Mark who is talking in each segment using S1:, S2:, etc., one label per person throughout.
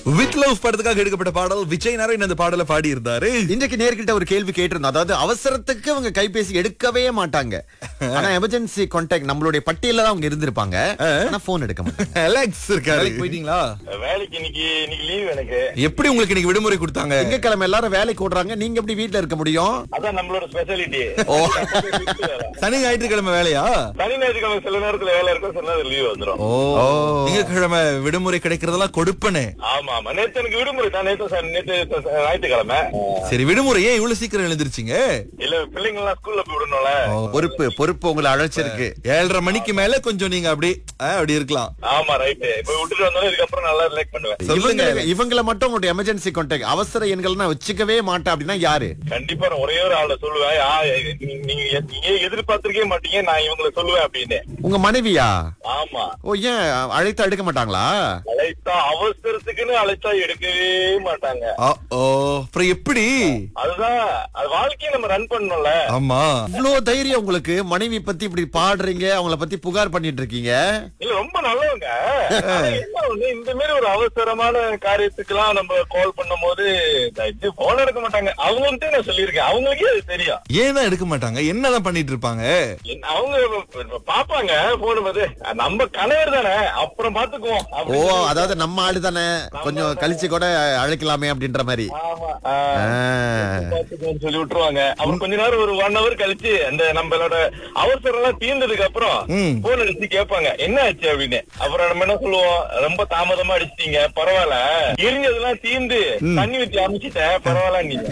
S1: With love படத்துக்காக எடுக்கப்பட்ட பாடல் விஜய் நாராயண் அந்த பாடலை பாடி இருந்தாரு
S2: இன்றைக்கு நேர்கிட்ட ஒரு கேள்வி கேட்டிருந்தோம் அதாவது அவசரத்துக்கு அவங்க கைபேசி எடுக்கவே மாட்டாங்க ஆனா எமர்ஜென்சி கான்டாக்ட் நம்மளுடைய பட்டியல தான் அவங்க இருந்திருப்பாங்க ஆனா போன் எடுக்க மாட்டாங்க
S1: அலெக்ஸ் இருக்காரு
S3: வேலைக்கு போயிட்டீங்களா
S4: வேலைக்கு இன்னைக்கு இன்னைக்கு லீவ் எனக்கு
S1: எப்படி உங்களுக்கு இன்னைக்கு விடுமுறை கொடுத்தாங்க
S2: திங்கக்கிழமை எல்லாரும் வேலைக்கு ஓடுறாங்க நீங்க எப்படி வீட்ல இருக்க முடியும்
S4: அதான் நம்மளோட ஸ்பெஷாலிட்டி
S2: ஓ
S1: சனி ஞாயிற்றுக்கிழமை வேலையா
S4: சனி ஞாயிற்றுக்கிழமை சில நேரத்துல வேலை இருக்கும் சில நேரத்துல லீவ் வந்துரும்
S1: ஓ திங்கக்கிழமை விடுமுறை கிடைக்கிறதெல்லாம் கொடுப்பனே
S4: ஆமா ஆமா நேத்து எனக்கு விடுமுறை தான் நேத்து ச- நேத்து ச- ச- ஞாயிற்றுக்கிழமை
S1: சரி விடுமுறை ஏன் இவ்வளவு சீக்கிரம் எழுந்திருச்சீங்க
S4: இல்ல பிள்ளைங்க எல்லாம் ஸ்கூல்ல போய் விடணும்ல
S2: பொறுப்பு பொறுப்பு உங்களை அழைச்சிருக்கு
S1: ஏழரை மணிக்கு மேல கொஞ்சம் நீங்க அப்படி ஆ, அப்படி இருக்கலாம்
S4: ஆமா ரைட்டு இப்ப விட்டுட்டு வந்தாலும் இதுக்கப்புறம் நல்லா ரிலாக்ஸ் பண்ணுவேன்
S1: சொல்லுங்க
S2: இவங்க இவங்கள மட்டும் உங்களுடைய எமர்ஜென்சி கான்டாக்ட் அவசர எண்கள் நான் வச்சுக்கவே மாட்டேன் அப்படின்னா யாரு
S4: கண்டிப்பா நான் ஒரே ஒரு ஆளை சொல்லுவேன் ஆ, நீ- நீங்க நீங்க எதிர்பார்த்திருக்கவே மாட்டீங்க நான் இவங்களை சொல்லுவேன் அப்படின்னு
S2: உங்க மனைவியா
S4: ஆமா
S2: ஓ ஏன் அழைத்தா எடுக்க மாட்டாங்களா
S4: அழைத்தா அவசரத்துக்குன்னு அழைத்தா எடுக்கவே மாட்டாங்க
S1: ஆ, ஓ அப்புறம் எப்படி
S4: அதுதான் அது வாழ்க்கையை நம்ம ரன் பண்ணணும்ல
S1: ஆமா
S2: இவ்ளோ தைரியம் உங்களுக்கு மனைவி பத்தி இப்படி பாடுறீங்க அவங்கள பத்தி புகார் பண்ணிட்டு இருக்கீங்க
S4: இல்ல ரொம்ப நல்லவங்க ஆனா என்ன ஒண்ணு இந்த மாதிரி ஒரு அவசரமான காரியத்துக்கெல்லாம் நம்ம கால் பண்ணும் போது இது போன் எடுக்க மாட்டாங்க அவங்கள்ட்ட நான் சொல்லியிருக்கேன் அவங்களுக்கே அது தெரியும்
S1: ஏன் தான் எடுக்க மாட்டாங்க என்னதான் பண்ணிட்டு இருப்பாங்க
S4: என்ன- அவங்க இப்ப பாப்பாங்க போன் போது நம்ம கணவர் தானே அப்புறம் பாத்துக்குவோம்
S2: ஓ
S4: அப்படின்னு சொல்லி-
S2: அதாவது நம்ம ஆளு தானே கொஞ்சம் கழிச்சு கூட அழைக்கலாமே அப்படின்ற மாதிரி
S4: ஆமா
S2: ஆ.
S4: பாத்துக்குவோம்னு சொல்லி விட்டுருவாங்க அப்புறம் கொஞ்ச நேரம் ஒரு ஒன் ஹவர் கழிச்சு அந்த நம்மளோட அவசரம் எல்லாம் தீர்ந்ததுக்கு அப்புறம்
S1: ம்.
S4: போன் அடிச்சு கேட்பாங்க என்ன ஆச்சு அப்படின்னு அப்புறம் நம்ம என்ன சொல்லுவோம் ரொம்ப தாமதமா அடிச்சிட்டீங்க பரவாயில்ல எரிஞ்சதெல்லாம் தீர்ந்து தண்ணி ஊத்தி அமைச்சிட்டேன் பரவாயில்ல நீங்க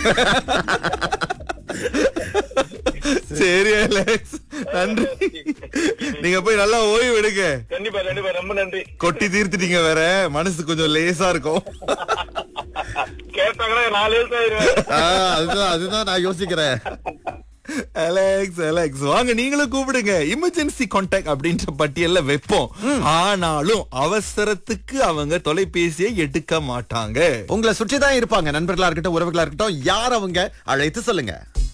S1: சரி அலெக்ஸ் நன்றி நீங்க போய் நல்லா ஓய்வு எடுங்க
S4: கண்டிப்பா கண்டிப்பா ரொம்ப நன்றி
S1: கொட்டி தீர்த்துட்டீங்க வேற மனசு கொஞ்சம் லேசா இருக்கும்
S4: கேட்டாங்கன்னா நாலு எழுத்து ஆயிருவேன்
S2: ஆ, அதுதான் அதுதான் நான் யோசிக்கிறேன்
S1: அலெக்ஸ் அலெக்ஸ் வாங்க நீங்களும் கூப்பிடுங்க எமர்ஜென்சி கான்டாக்ட் அப்படின்ற பட்டியல்ல வைப்போம் ஆனாலும் அவசரத்துக்கு அவங்க தொலைபேசியை எடுக்க மாட்டாங்க
S2: உங்களை சுற்றி தான் இருப்பாங்க நண்பர்களா இருக்கட்டும் உறவுகளா இருக்கட்டும் யார் அவங்க அழைத்து சொல்லுங்க